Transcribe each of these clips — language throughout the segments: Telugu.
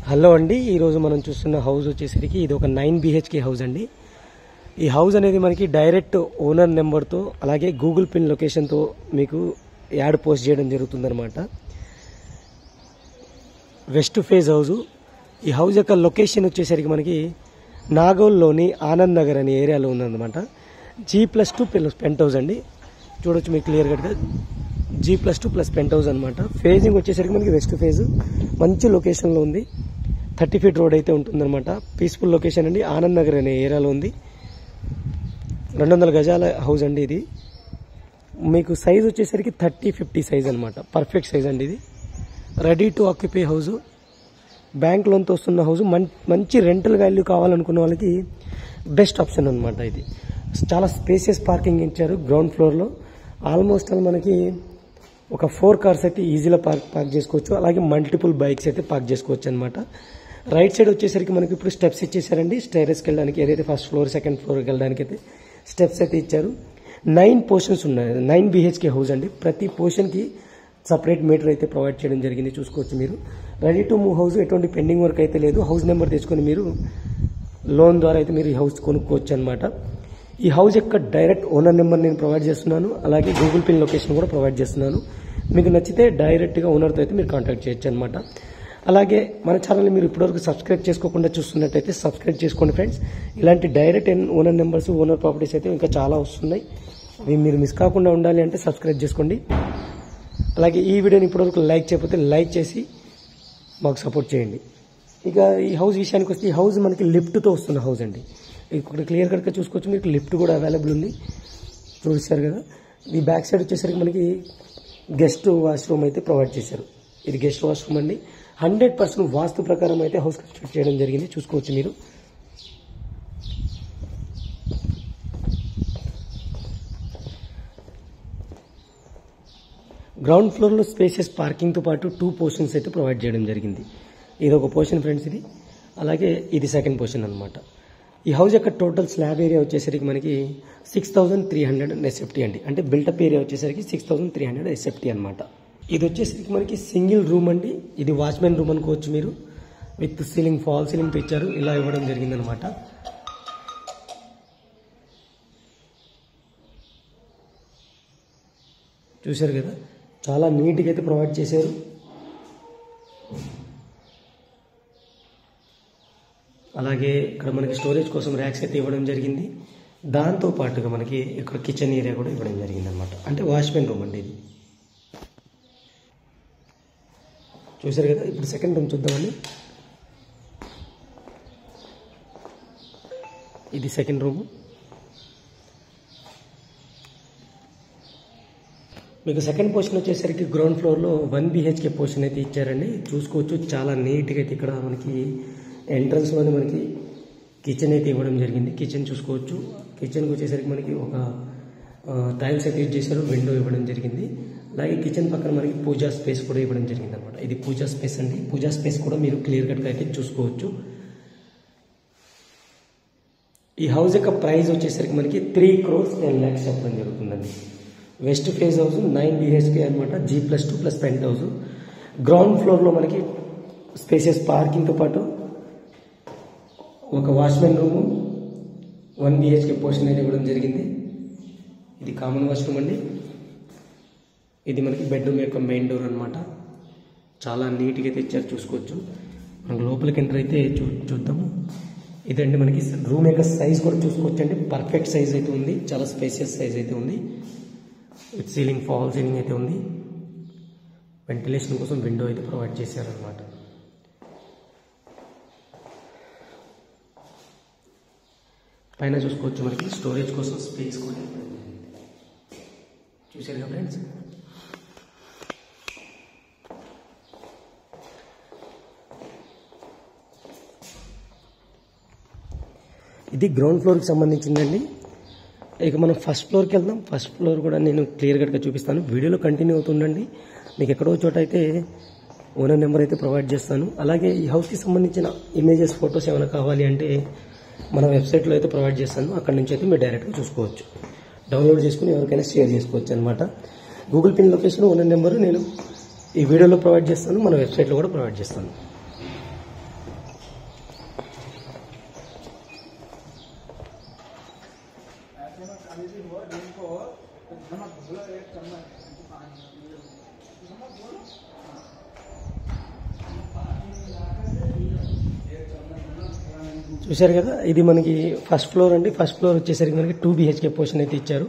హలో అండి ఈరోజు మనం చూస్తున్న హౌస్ వచ్చేసరికి ఇది ఒక నైన్ బిహెచ్కే హౌస్ అండి ఈ హౌస్ అనేది మనకి డైరెక్ట్ ఓనర్ నెంబర్తో అలాగే గూగుల్ పిన్ లొకేషన్తో మీకు యాడ్ పోస్ట్ చేయడం జరుగుతుందన్నమాట వెస్ట్ ఫేజ్ హౌస్ ఈ హౌస్ యొక్క లొకేషన్ వచ్చేసరికి మనకి నాగోల్లోని ఆనంద్ నగర్ అనే ఏరియాలో ఉందన్నమాట G plus two plus penthouse అండి చూడొచ్చు మీకు క్లియర్ కట్గా G plus two plus penthouse అనమాట ఫేజింగ్ వచ్చేసరికి మనకి వెస్ట్ ఫేజ్ మంచి లొకేషన్లో ఉంది థర్టీ ఫీట్ రోడ్ అయితే ఉంటుందన్నమాట పీస్ఫుల్ లొకేషన్ అండి ఆనంద్ నగర్ అనే ఏరియాలో ఉంది రెండు వందల గజాల హౌస్ అండి ఇది మీకు సైజ్ వచ్చేసరికి థర్టీ ఫిఫ్టీ సైజ్ అనమాట పర్ఫెక్ట్ సైజ్ అండి ఇది ready to occupy house bank లోన్తో వస్తున్న హౌస్ మం- మంచి రెంటల్ వాల్యూ కావాలనుకున్న వాళ్ళకి బెస్ట్ ఆప్షన్ అనమాట ఇది చాలా స్పేసియస్ పార్కింగ్ ఇచ్చారు గ్రౌండ్ ఫ్లోర్లో ఆల్మోస్ట్ ఆల్ మనకి ఒక ఫోర్ కార్స్ అయితే ఈజీగా పార్క్ పార్క్ చేసుకోవచ్చు అలాగే మల్టిపుల్ బైక్స్ అయితే పార్క్ చేసుకోవచ్చు అనమాట రైట్ సైడ్ వచ్చేసరికి మనకి ఇప్పుడు స్టెప్స్ ఇచ్చేసారండి స్టైరస్కి వెళ్ళడానికి ఏదైతే ఫస్ట్ ఫ్లోర్ సెకండ్ ఫ్లోర్కి వెళ్ళడానికి అయితే స్టెప్స్ అయితే ఇచ్చారు నైన్ పోర్షన్స్ ఉన్నాయి నైన్ బిహెచ్కే హౌస్ అండి ప్రతి పోర్షన్కి సపరేట్ మీటర్ అయితే ప్రొవైడ్ చేయడం జరిగింది చూసుకోవచ్చు మీరు రెడీ టు మూవ్ హౌస్ ఎటువంటి పెండింగ్ వర్క్ అయితే లేదు హౌస్ నెంబర్ తెచ్చుకొని మీరు లోన్ ద్వారా అయితే మీరు ఈ హౌస్ కొనుక్కోవచ్చు అనమాట ఈ హౌస్ యొక్క డైరెక్ట్ ఓనర్ నెంబర్ నేను ప్రొవైడ్ చేస్తున్నాను అలాగే గూగుల్ పిన్ లొకేషన్ కూడా ప్రొవైడ్ చేస్తున్నాను మీకు నచ్చితే డైరెక్ట్గా ఓనర్తో అయితే మీరు కాంటాక్ట్ చేయొచ్చు అనమాట అలాగే మన ఛానల్ని మీరు ఇప్పటివరకు సబ్స్క్రైబ్ చేసుకోకుండా చూస్తున్నట్టయితే సబ్స్క్రైబ్ చేసుకోండి ఫ్రెండ్స్ ఇలాంటి direct owner numbers owner properties అయితే ఇంకా చాలా వస్తున్నాయి అవి మీరు మిస్ కాకుండా ఉండాలి అంటే సబ్స్క్రైబ్ చేసుకోండి అలాగే ఈ వీడియోని ఇప్పటివరకు లైక్ చేయకపోతే లైక్ చేసి మాకు సపోర్ట్ చేయండి ఇక ఈ హౌస్ విషయానికి వస్తే ఈ హౌస్ మనకి లిఫ్ట్తో వస్తున్న హౌస్ అండి ఇక్కడ క్లియర్ కట్గా చూసుకోవచ్చు మీకు లిఫ్ట్ కూడా అవైలబుల్ ఉంది చూపిస్తారు కదా ఈ బ్యాక్ సైడ్ వచ్చేసరికి మనకి గెస్ట్ వాష్రూమ్ అయితే ప్రొవైడ్ చేశారు ఇది గెస్ట్ వాష్రూమ్ అండి హండ్రెడ్ పర్సెంట్ వాస్తు ప్రకారం అయితే హౌస్ కన్స్ట్రక్ట్ చేయడం జరిగింది చూసుకోవచ్చు మీరు గ్రౌండ్ ఫ్లోర్లో స్పేసెస్ పార్కింగ్తో పాటు టూ పోర్షన్స్ అయితే ప్రొవైడ్ చేయడం జరిగింది ఇది ఒక పోర్షన్ ఫ్రెండ్స్ ఇది అలాగే ఇది సెకండ్ పోర్షన్ అనమాట ఈ హౌస్ యొక్క టోటల్ స్లాబ్ ఏరియా వచ్చేసరికి మనకి six thousand three hundred SFT అండి అంటే బిల్టప్ ఏరియా వచ్చేసరికి six thousand three hundred SFT అనమాట ఇది వచ్చేసరికి మనకి సింగిల్ రూమ్ అండి ఇది వాచ్మెన్ రూమ్ అనుకోవచ్చు మీరు విత్ సీలింగ్ ఫాల్ సీలింగ్ ఇచ్చారు ఇలా ఇవ్వడం జరిగిందనమాట చూశారు కదా చాలా నీట్గా అయితే ప్రొవైడ్ చేశారు అలాగే ఇక్కడ మనకి స్టోరేజ్ కోసం ర్యాక్స్ అయితే ఇవ్వడం జరిగింది దాంతో పాటుగా మనకి ఇక్కడ కిచెన్ ఏరియా కూడా ఇవ్వడం జరిగింది అనమాట అంటే వాష్మెన్ రూమ్ అండి ఇది చూశారు కదా ఇప్పుడు సెకండ్ రూమ్ చూద్దామండి ఇది సెకండ్ రూము మీకు సెకండ్ పోర్షన్ వచ్చేసరికి గ్రౌండ్ ఫ్లోర్లో వన్ బీహెచ్కే పోర్షన్ అయితే ఇచ్చారండి చూసుకోవచ్చు చాలా నీట్గా అయితే ఇక్కడ మనకి ఎంట్రన్స్లోనే మనకి కిచెన్ అయితే ఇవ్వడం జరిగింది కిచెన్ చూసుకోవచ్చు కిచెన్కి వచ్చేసరికి మనకి ఒక టైల్స్ అయితే యూజ్ చేశారు విండో ఇవ్వడం జరిగింది అలాగే కిచెన్ పక్కన మనకి పూజా స్పేస్ కూడా ఇవ్వడం జరిగింది అనమాట ఇది పూజా స్పేస్ అండి పూజా స్పేస్ కూడా మీరు క్లియర్ కట్గా అయితే చూసుకోవచ్చు ఈ హౌస్ యొక్క ప్రైస్ వచ్చేసరికి మనకి త్రీ క్రోర్స్ టెన్ ల్యాక్స్ చెప్పడం జరుగుతుందండి west phase house nine BHK అనమాట G plus two plus penthouse ground ఫ్లోర్లో మనకి స్పేసెస్ పార్కింగ్తో పాటు ఒక watchman room one BHK portion అయితే ఇవ్వడం జరిగింది ఇది కామన్ వాష్రూమ్ అండి ఇది మనకి బెడ్రూమ్ యొక్క మెయిన్ డోర్ అనమాట చాలా నీట్గా అయితే ఇచ్చారు చూసుకోవచ్చు మనకు లోపలికి ఎంటర్ అయితే చూ చూద్దాము ఇదండి మనకి రూమ్ యొక్క సైజ్ కూడా చూసుకోవచ్చు అండి పర్ఫెక్ట్ సైజ్ అయితే ఉంది చాలా స్పేసియస్ సైజ్ అయితే ఉంది విత్ సీలింగ్ ఫాల్ సీలింగ్ అయితే ఉంది వెంటిలేషన్ కోసం విండో అయితే ప్రొవైడ్ చేశారనమాట పైన చూసుకోవచ్చు మనకి స్టోరేజ్ కోసం స్పేస్ కూడా ఇవ్వడం జరిగింది. చూశారు కదా ఫ్రెండ్స్ ఇది గ్రౌండ్ ఫ్లోర్కి సంబంధించిందండి ఇక మనం ఫస్ట్ ఫ్లోర్కి వెళ్దాం ఫస్ట్ ఫ్లోర్ కూడా నేను క్లియర్ కట్గా చూపిస్తాను వీడియోలో కంటిన్యూ అవుతుండండి మీకు ఎక్కడో చోట అయితే ఓనర్ నెంబర్ అయితే ప్రొవైడ్ చేస్తాను అలాగే ఈ హౌస్కి సంబంధించిన ఇమేజెస్ ఫొటోస్ ఏమైనా కావాలి అంటే మన వెబ్సైట్లో అయితే ప్రొవైడ్ చేస్తాను అక్కడ నుంచి అయితే మీరు డైరెక్ట్గా చూసుకోవచ్చు డౌన్లోడ్ చేసుకుని ఎవరికైనా షేర్ చేసుకోవచ్చు అనమాట Google pin location owner number నేను ఈ వీడియోలో ప్రొవైడ్ చేస్తాను మన వెబ్సైట్లో కూడా ప్రొవైడ్ చేస్తాను చూశారు కదా ఇది మనకి ఫస్ట్ ఫ్లోర్ అండి ఫస్ట్ ఫ్లోర్ వచ్చేసరికి మనకి టూ బిహెచ్కే పోర్షన్ అయితే ఇచ్చారు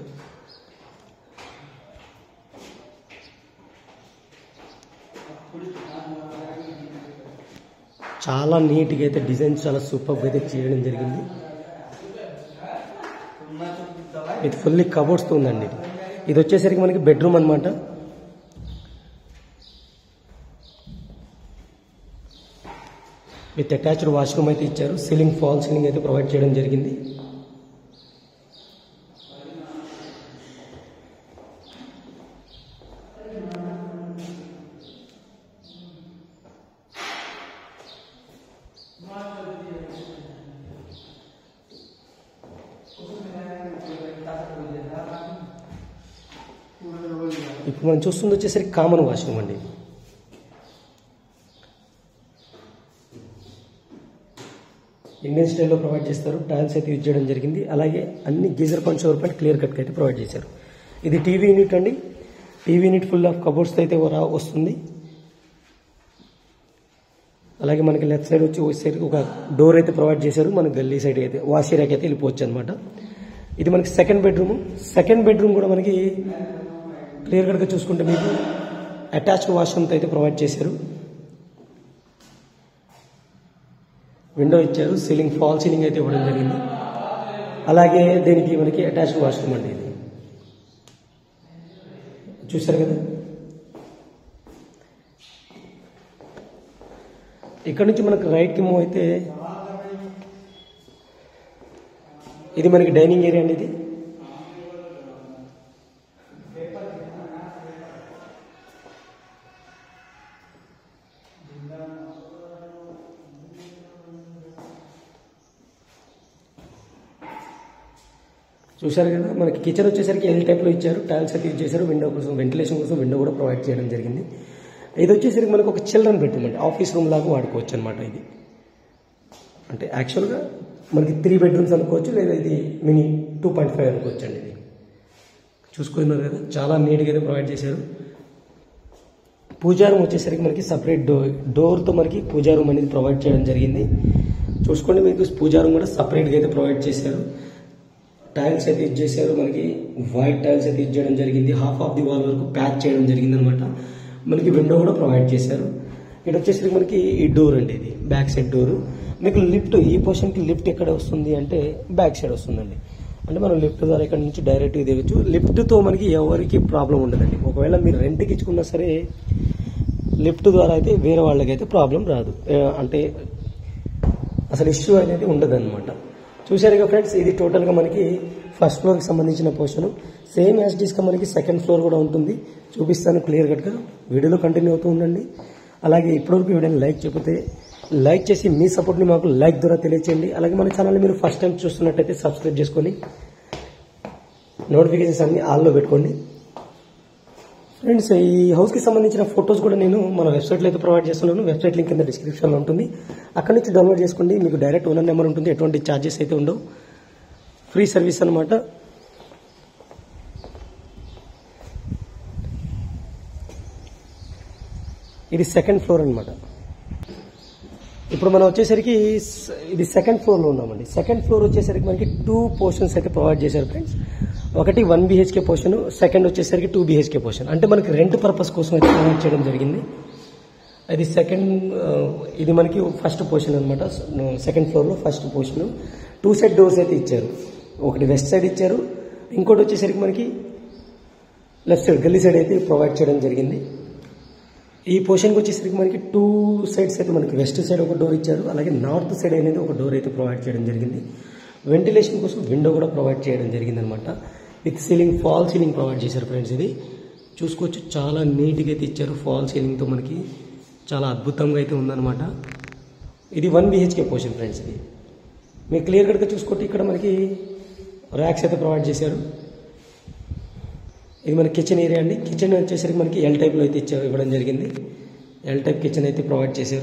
చాలా నీట్గా అయితే డిజైన్ చాలా సూపర్గా అయితే చేయడం జరిగింది ఇది ఫుల్లీ కబోర్డ్స్తో ఉందండి ఇది. ఇది వచ్చేసరికి మనకి బెడ్రూమ్ అనమాట విత్ అటాచ్డ్ వాష్రూమ్ అయితే ఇచ్చారు సీలింగ్ ఫాల్ సీలింగ్ అయితే ప్రొవైడ్ చేయడం జరిగింది ఇప్పుడు మనం చూస్తుంది వచ్చేసరికి కామన్ వాష్రూమ్ అండి ఇండియన్ స్టైల్లో ప్రొవైడ్ చేస్తారు టైల్స్ అయితే యూజ్ చేయడం జరిగింది అలాగే అన్ని geyser point shower point clear cut అయితే ప్రొవైడ్ చేశారు ఇది టీవీ యూనిట్ అండి TV unit full of cupboards అయితే రా వస్తుంది అలాగే మనకి లెఫ్ట్ సైడ్ వచ్చి వచ్చేసరికి ఒక డోర్ అయితే ప్రొవైడ్ చేశారు మనకి గల్లీ సైడ్ అయితే వాష్ ఏరియాకి అయితే వెళ్ళిపోవచ్చు అనమాట ఇది మనకి సెకండ్ బెడ్రూమ్ సెకండ్ బెడ్రూమ్ కూడా మనకి క్లియర్ కట్గా చూసుకుంటే మీకు అటాచ్డ్ వాష్రూమ్తో అయితే ప్రొవైడ్ చేశారు విండో ఇచ్చారు సీలింగ్ ఫాల్ సీలింగ్ అయితే ఇవ్వడం జరిగింది అలాగే దీనికి మనకి అటాచ్డ్ వాష్రూమ్ అండి ఇది చూశారు కదా ఇక్కడ నుంచి మనకు రైట్కి మూవ్ అయితే ఇది మనకి డైనింగ్ ఏరియా అండి ఇది చూశారు కదా మనకి కిచెన్ వచ్చేసరికి ఎల్ టైప్లో ఇచ్చారు టైల్స్ అయితే యూజ్ చేశారు విండో కోసం వెంటిలేషన్ కోసం విండో కూడా ప్రొవైడ్ చేయడం జరిగింది ఇది వచ్చేసరికి మనకు ఒక చిల్డ్రన్ బెడ్రూమ్ అండి ఆఫీస్ రూమ్ లాగా వాడుకోవచ్చు అనమాట ఇది అంటే యాక్చువల్గా మనకి త్రీ బెడ్రూమ్స్ అనుకోవచ్చు లేదా ఇది మినీ టూ పాయింట్ ఫైవ్ అనుకోవచ్చు అండి ఇది చూసుకున్నారు కదా చాలా నీట్గా అయితే ప్రొవైడ్ చేశారు పూజా రూమ్ వచ్చేసరికి మనకి సపరేట్ డోర్ డోర్తో మనకి పూజా రూమ్ అనేది ప్రొవైడ్ చేయడం జరిగింది చూసుకోండి మీకు పూజా రూమ్ కూడా సపరేట్గా అయితే ప్రొవైడ్ చేశారు టైల్స్ అయితే యూజ్ చేశారు మనకి వైట్ టైల్స్ అయితే యూజ్ చేయడం జరిగింది హాఫ్ ఆఫ్ ది వాల్ వరకు ప్యాచ్ చేయడం జరిగింది అనమాట మనకి విండో కూడా ప్రొవైడ్ చేశారు ఇక్కడ వచ్చేసరికి మనకి ఈ డోర్ అండి ఇది బ్యాక్ సైడ్ డోర్ మీకు లిఫ్ట్ ఈ పోర్షన్కి లిఫ్ట్ ఎక్కడ వస్తుంది అంటే బ్యాక్ సైడ్ వస్తుందండి అంటే మనం లిఫ్ట్ ద్వారా ఇక్కడ నుంచి డైరెక్ట్ దిగచ్చు లిఫ్ట్తో మనకి ఎవరికి ప్రాబ్లం ఉండదండి ఒకవేళ మీరు రెంట్కి ఇచ్చుకున్నా సరే లిఫ్ట్ ద్వారా అయితే వేరే వాళ్ళకైతే ప్రాబ్లం రాదు ఏ, అంటే అసలు ఇష్యూ అనేది ఉండదు అనమాట చూశారుగా ఫ్రెండ్స్ ఇది టోటల్గా మనకి ఫస్ట్ ఫ్లోర్కి సంబంధించిన పోర్షన్ సేమ్ యాజ్ గా మనకి సెకండ్ ఫ్లోర్ కూడా ఉంటుంది చూపిస్తాను క్లియర్ కట్గా వీడియోలో కంటిన్యూ అవుతూ ఉండండి అలాగే ఇప్పటివరకు వీడియోని లైక్ చెప్పితే లైక్ చేసి మీ సపోర్ట్ని మాకు లైక్ ద్వారా తెలియచేయండి అలాగే మన ఛానల్ని మీరు ఫస్ట్ టైం చూస్తున్నట్టయితే సబ్స్క్రైబ్ చేసుకొని నోటిఫికేషన్స్ అన్ని ఆల్లో పెట్టుకోండి ఫ్రెండ్స్ ఈ హౌస్కి సంబంధించిన ఫొటోస్ కూడా నేను మన వెబ్సైట్లో అయితే ప్రొవైడ్ చేస్తున్నాను వెబ్సైట్ లింక్ కింద డిస్క్రిప్షన్లో ఉంటుంది అక్కడ నుంచి డౌన్లోడ్ చేసుకోండి మీకు డైరెక్ట్ ఓనర్ నెంబర్ ఉంటుంది ఎటువంటి ఛార్జెస్ అయితే ఉండవు ఫ్రీ సర్వీస్ అనమాట ఇది సెకండ్ ఫ్లోర్ అనమాట ఇప్పుడు మనం వచ్చేసరికి స- ఇది సెకండ్ ఫ్లోర్లో ఉన్నామండి సెకండ్ ఫ్లోర్ వచ్చేసరికి మనకి టూ పోర్షన్స్ అయితే ప్రొవైడ్ చేశారు ఫ్రెండ్స్ ఒకటి వన్ బీహెచ్కే పోర్షన్ సెకండ్ వచ్చేసరికి టూ బీహెచ్కే పోర్షన్ అంటే మనకి రెంట్ పర్పస్ కోసం అయితే ప్రొవైడ్ చేయడం జరిగింది అది సెకండ్ ఇది మనకి ఫస్ట్ పోర్షన్ అనమాట సెకండ్ ఫ్లోర్లో first portion two set doors అయితే ఇచ్చారు ఒకటి వెస్ట్ సైడ్ ఇచ్చారు ఇంకోటి వచ్చేసరికి మనకి లెఫ్ట్ సైడ్ గల్లీ సైడ్ అయితే ప్రొవైడ్ చేయడం జరిగింది ఈ పోర్షన్కి వచ్చేసరికి మనకి టూ సైడ్స్ అయితే మనకి వెస్ట్ సైడ్ ఒక డోర్ ఇచ్చారు అలాగే నార్త్ సైడ్ అనేది ఒక డోర్ అయితే ప్రొవైడ్ చేయడం జరిగింది వెంటిలేషన్ కోసం విండో కూడా ప్రొవైడ్ చేయడం జరిగింది అనమాట with ceiling fall ceiling provide చేశారు ఫ్రెండ్స్ ఇది చూసుకోవచ్చు చాలా నీట్గా అయితే ఇచ్చారు ఫాల్ సీలింగ్తో మనకి చాలా అద్భుతంగా అయితే ఉందన్నమాట ఇది వన్ బిహెచ్కే పోర్షన్ ఫ్రెండ్స్ ఇది మీరు క్లియర్ కట్గా చూసుకుంటే ఇక్కడ మనకి ర్యాక్స్ అయితే ప్రొవైడ్ చేశారు ఇది మన కిచెన్ ఏరియా అండి కిచెన్ వచ్చేసరికి మనకి ఎల్ టైప్లో అయితే ఇచ్చారు ఇవ్వడం జరిగింది ఎల్ టైప్ కిచెన్ అయితే ప్రొవైడ్ చేశారు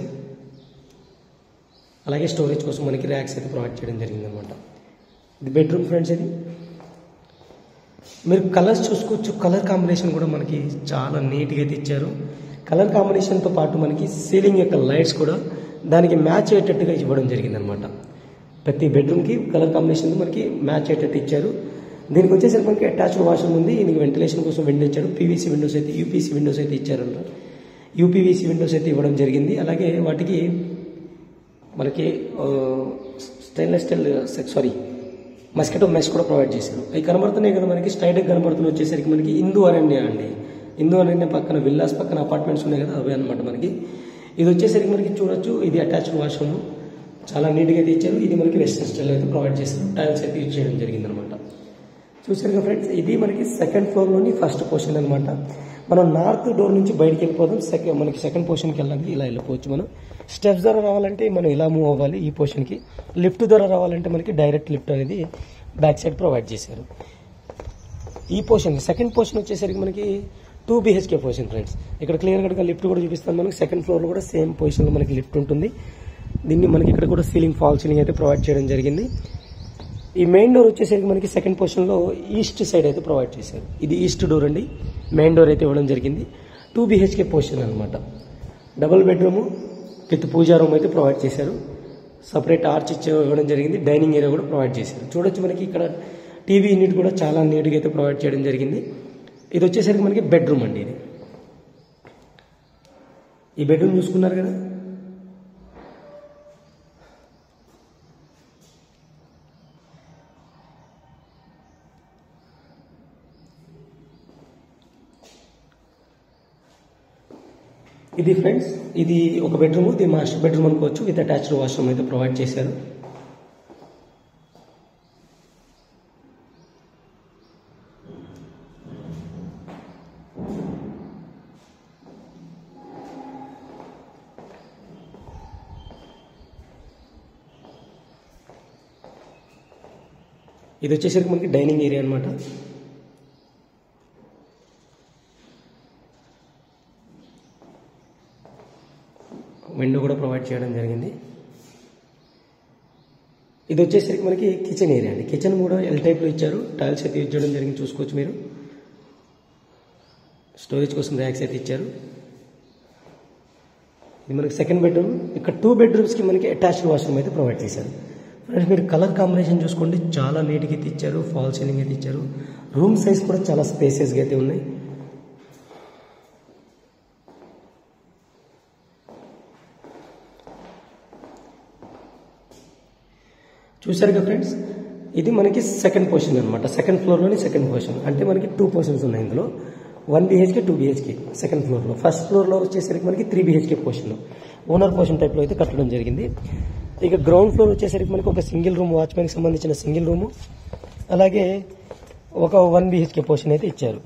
అలాగే స్టోరేజ్ కోసం మనకి ర్యాక్స్ అయితే ప్రొవైడ్ చేయడం జరిగింది అనమాట ఇది బెడ్రూమ్ ఫ్రెండ్స్ ఇది మీరు కలర్స్ చూసుకోవచ్చు కలర్ కాంబినేషన్ కూడా మనకి చాలా నీట్గా అయితే ఇచ్చారు కలర్ కాంబినేషన్తో పాటు మనకి సీలింగ్ యొక్క లైట్స్ కూడా దానికి మ్యాచ్ అయ్యేటట్టుగా ఇవ్వడం జరిగిందనమాట ప్రతి బెడ్రూమ్కి కలర్ కాంబినేషన్ మనకి మ్యాచ్ అయ్యేటట్టు ఇచ్చారు దీనికి వచ్చేసరికి మనకి అటాచ్డ్ వాష్రూమ్ ఉంది దీనికి వెంటిలేషన్ కోసం విండో ఇచ్చారు పీవీసీ విండోస్ అయితే యూపీసీ విండోస్ అయితే ఇచ్చారు యూపీవీసీ విండోస్ అయితే ఇవ్వడం జరిగింది అలాగే వాటికి మనకి stainless steel sorry mosquito mesh కూడా ప్రొవైడ్ చేశారు అవి కనబడుతున్నాయి కదా మనకి స్ట్రైట్గా కనబడుతున్నాయి వచ్చేసరికి మనకి హిందూ అరణ్య అండి హిందూ అరణ్య పక్కన విల్లాస్ పక్కన అపార్ట్మెంట్స్ ఉన్నాయి కదా అవే అనమాట మనకి ఇది వచ్చేసరికి మనకి చూడొచ్చు ఇది అటాచ్డ్ వాష్రూమ్ చాలా నీట్గా అయితే ఇచ్చారు ఇది మనకి వెస్టర్న్ స్టైల్ అయితే ప్రొవైడ్ చేశారు టైల్స్ అయితే యూజ్ చేయడం జరిగింది అనమాట చూసారు కదా ఫ్రెండ్స్ ఇది మనకి సెకండ్ ఫ్లోర్లోని ఫస్ట్ పోర్షన్ అనమాట మనం నార్త్ డోర్ నుంచి బయటికి వెళ్ళిపోదాం సెకండ్ మనకి సెకండ్ పోర్షన్కి వెళ్ళాలి ఇలా వెళ్ళిపోవచ్చు మనం స్టెప్స్ ద్వారా రావాలంటే మనం ఇలా మూవ్ అవ్వాలి ఈ పోర్షన్కి లిఫ్ట్ ద్వారా రావాలంటే మనకి డైరెక్ట్ లిఫ్ట్ అనేది బ్యాక్ సైడ్ ప్రొవైడ్ చేశారు ఈ పోర్షన్ సెకండ్ పోర్షన్ వచ్చేసరికి మనకి టూ బీహెచ్కే పోర్షన్ ఫ్రెండ్స్ ఇక్కడ క్లియర్ కట్గా లిఫ్ట్ కూడా చూపిస్తాను మనకి సెకండ్ ఫ్లోర్లో కూడా సేమ్ పొజిషన్లో మనకి లిఫ్ట్ ఉంటుంది దీన్ని మనకి ఇక్కడ కూడా సీలింగ్ ఫాల్ సీలింగ్ అయితే ప్రొవైడ్ చేయడం జరిగింది ఈ మెయిన్ డోర్ వచ్చేసరికి మనకి సెకండ్ పొజిషన్లో ఈస్ట్ సైడ్ అయితే ప్రొవైడ్ చేశారు ఇది ఈస్ట్ డోర్ అండి మెయిన్ డోర్ అయితే ఇవ్వడం జరిగింది టూ బీహెచ్కే పొజిషన్ అనమాట double bedroom with puja room అయితే ప్రొవైడ్ చేశారు సపరేట్ ఆర్చ్ ఇచ్చే ఇవ్వడం జరిగింది డైనింగ్ ఏరియా కూడా ప్రొవైడ్ చేశారు చూడొచ్చు మనకి ఇక్కడ టీవీ యూనిట్ కూడా చాలా నీట్గా అయితే ప్రొవైడ్ చేయడం జరిగింది ఇది వచ్చేసరికి మనకి బెడ్రూమ్ అండి ఇది ఈ బెడ్రూమ్ చూసుకున్నారు కదా ఇది ఫ్రెండ్స్ ఇది ఒక బెడ్రూమ్ ఇది మాస్టర్ బెడ్రూమ్ అనుకోవచ్చు విత్ అటాచ్డ్ వాష్రూమ్ అయితే ప్రొవైడ్ చేశారు ఇది వచ్చేసరికి మనకి డైనింగ్ ఏరియా అనమాట విండో కూడా ప్రొవైడ్ చేయడం జరిగింది ఇది వచ్చేసరికి మనకి కిచెన్ ఏరియా అండి కిచెన్ కూడా ఎల్ టైప్లో ఇచ్చారు టైల్స్ అయితే యూజ్ చేయడం జరిగింది చూసుకోవచ్చు మీరు స్టోరేజ్ కోసం ర్యాక్స్ అయితే ఇచ్చారు ఇది మనకి సెకండ్ బెడ్రూమ్ ఇక్కడ టూ బెడ్రూమ్స్కి మనకి అటాచ్డ్ వాష్రూమ్ అయితే ప్రొవైడ్ చేశారు ఫ్రెండ్స్ మీరు కలర్ కాంబినేషన్ చూసుకోండి చాలా నీట్గా అయితే ఇచ్చారు ఫాల్ సీలింగ్ అయితే ఇచ్చారు రూమ్ సైజ్ కూడా చాలా స్పేసెస్గా అయితే ఉన్నాయి చూసారుగా ఫ్రెండ్స్ ఇది మనకి సెకండ్ పొజిషన్ అనమాట సెకండ్ ఫ్లోర్లోని సెకండ్ పొజిషన్ అంటే మనకి టూ పొజిషన్స్ ఉన్నాయి ఇందులో one BHK two BHK second ఫ్లోర్లో ఫస్ట్ ఫ్లోర్లో వచ్చేసరికి మనకి three BHK position owner position టైప్లో అయితే కట్టడం జరిగింది ఇక గ్రౌండ్ ఫ్లోర్ వచ్చేసరికి మనకి ఒక సింగిల్ రూమ్ వాచ్మెన్కి సంబంధించిన సింగిల్ రూము అలాగే ఒక వన్ బీహెచ్కే పోర్షన్ అయితే ఇచ్చారు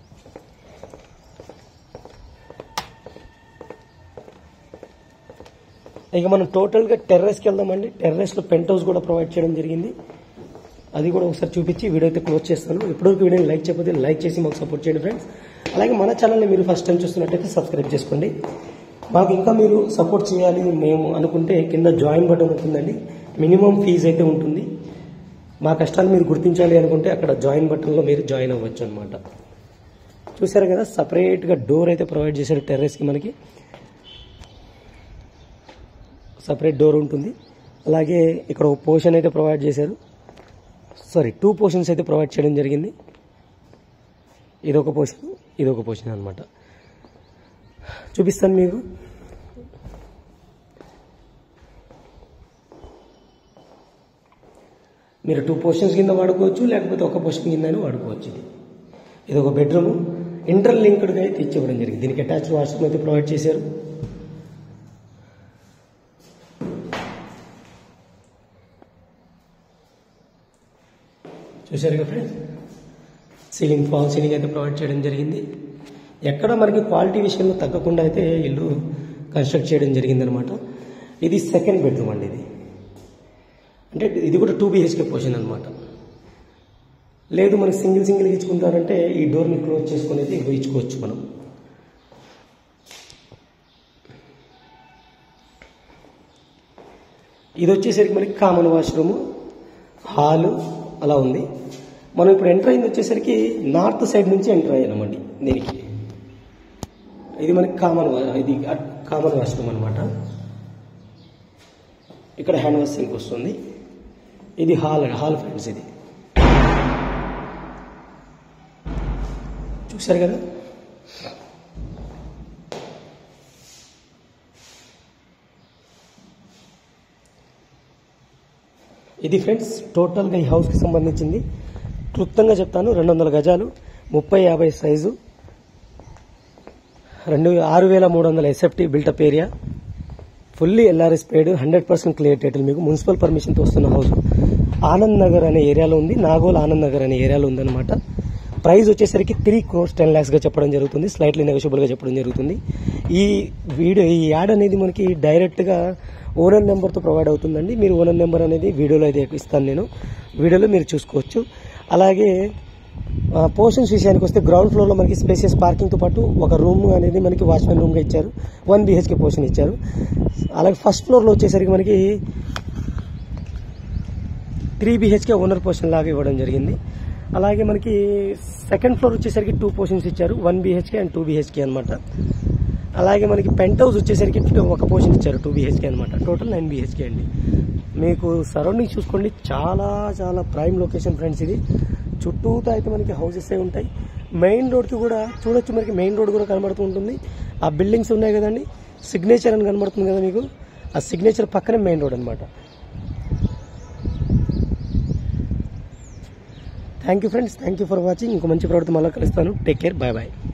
ఇక మనం టోటల్గా టెర్రస్కి వెళ్దామండి టెర్రస్లో పెంట్ హౌస్ కూడా ప్రొవైడ్ చేయడం జరిగింది అది కూడా ఒకసారి చూపించి వీడియో అయితే క్లోజ్ చేస్తాను ఇప్పటివరకు వీడియోని లైక్ చేయకపోతే లైక్ చేసి మాకు సపోర్ట్ చేయండి ఫ్రెండ్స్ అలాగే మన ఛానల్ని మీరు ఫస్ట్ టైం చూస్తున్నట్టయితే సబ్స్క్రైబ్ చేసుకోండి మాకు ఇంకా మీరు సపోర్ట్ చేయాలి మేము అనుకుంటే కింద జాయిన్ బటన్ ఉంటుందండి మినిమం ఫీజు అయితే ఉంటుంది మా కష్టాలు మీరు గుర్తించాలి అనుకుంటే అక్కడ జాయిన్ బటన్లో మీరు జాయిన్ అవ్వచ్చు అనమాట చూసారు కదా సపరేట్గా డోర్ అయితే ప్రొవైడ్ చేశారు టెర్రస్కి మనకి సపరేట్ డోర్ ఉంటుంది అలాగే ఇక్కడ ఒక పోర్షన్ అయితే ప్రొవైడ్ చేశారు సారీ టూ పోర్షన్స్ అయితే ప్రొవైడ్ చేయడం జరిగింది ఇదొక పోర్షన్ ఇదొక పోర్షన్ అనమాట చూపిస్తాను మీకు మీరు టూ పోర్షన్స్ కింద వాడుకోవచ్చు లేకపోతే ఒక పోర్షన్ కింద వాడుకోవచ్చు ఇది ఇది ఒక బెడ్రూమ్ ఇంటర్ లింక్డ్గా అయితే ఇచ్చివ్వడం జరిగింది దీనికి అటాచ్డ్ వాష్రూమ్ అయితే ప్రొవైడ్ చేశారు చూశారు కదా ఫ్రెండ్స్ సీలింగ్ ఫాల్ సీలింగ్ అయితే ప్రొవైడ్ చేయడం జరిగింది ఎక్కడ మనకి క్వాలిటీ విషయంలో తగ్గకుండా అయితే ఇల్లు కన్స్ట్రక్ట్ చేయడం జరిగిందనమాట ఇది సెకండ్ బెడ్రూమ్ అండి ఇది అంటే ఇది కూడా టూ బీహెచ్కే పోర్షన్ అనమాట లేదు మనకి సింగిల్ సింగిల్ ఇచ్చుకుంటారంటే ఈ డోర్ని క్లోజ్ చేసుకుని అయితే ఇగో ఇచ్చుకోవచ్చు మనం ఇది వచ్చేసరికి మనకి కామన్ వాష్రూము హాలు అలా ఉంది మనం ఇప్పుడు ఎంటర్ అయింది వచ్చేసరికి నార్త్ సైడ్ నుంచి ఎంటర్ అయ్యామండి దీనికి ఇది మనకి కామన్ ఇది కామన్ వాష్రూమ్ అనమాట ఇక్కడ హ్యాండ్ వాష్ సింక్ వస్తుంది ఇది హాల్ హాల్ ఫ్రెండ్స్ ఇది చూశారు కదా ఇది ఫ్రెండ్స్ టోటల్గా ఈ హౌస్కి సంబంధించింది క్లుప్తంగా చెప్తాను రెండు వందల గజాలు ముప్పై యాభై సైజు రెండు ఆరు వేల మూడు వందల SFT built up area fully LRS paid hundred percent clear title మీకు మున్సిపల్ పర్మిషన్తో వస్తున్న హౌస్ ఆనంద్ నగర్ అనే ఏరియాలో ఉంది నాగోల్ ఆనంద్ నగర్ అనే ఏరియాలో ఉందన్నమాట ప్రైస్ వచ్చేసరికి త్రీ క్రోర్స్ టెన్ ల్యాక్స్గా చెప్పడం జరుగుతుంది స్లైట్లీ నెగోషియబుల్గా చెప్పడం జరుగుతుంది ఈ వీడియో ఈ యాడ్ అనేది మనకి డైరెక్ట్గా ఓనర్ నెంబర్తో ప్రొవైడ్ అవుతుందండి మీరు ఓనర్ నెంబర్ అనేది వీడియోలో అయితే ఇస్తాను నేను వీడియోలో మీరు చూసుకోవచ్చు అలాగే పోర్షన్స్ విషయానికి వస్తే గ్రౌండ్ ఫ్లోర్లో మనకి స్పేసియస్ పార్కింగ్తో పాటు ఒక రూమ్ అనేది మనకి వాచ్మెన్ రూమ్గా ఇచ్చారు వన్ బీహెచ్కే పోర్షన్ ఇచ్చారు అలాగే ఫస్ట్ ఫ్లోర్లో వచ్చేసరికి మనకి త్రీ బీహెచ్కే ఓనర్ పోర్షన్ లాగా ఇవ్వడం జరిగింది అలాగే మనకి సెకండ్ ఫ్లోర్ వచ్చేసరికి టూ పోర్షన్స్ ఇచ్చారు one BHK and two BHK అనమాట అలాగే మనకి పెంట్ హౌస్ వచ్చేసరికి ఒక పోర్షన్ ఇచ్చారు టూ బీహెచ్కే అనమాట టోటల్ నైన్ బీహెచ్కే అండి మీకు సరౌండింగ్ చూసుకోండి చాలా చాలా ప్రైమ్ లొకేషన్ ఫ్రెండ్స్ ఇది చుట్టూతో అయితే మనకి హౌసెస్ ఉంటాయి మెయిన్ రోడ్కి కూడా చూడొచ్చు మనకి మెయిన్ రోడ్ కూడా కనబడుతూ ఉంటుంది ఆ బిల్డింగ్స్ ఉన్నాయి కదండి సిగ్నేచర్ అని కనబడుతుంది కదా మీకు ఆ సిగ్నేచర్ పక్కనే మెయిన్ రోడ్ అనమాట thank you friends thank you for watching ఇంకో మంచి ప్రవర్తన మళ్ళీ కలుస్తాను టేక్ కేర్ బాయ్ బాయ్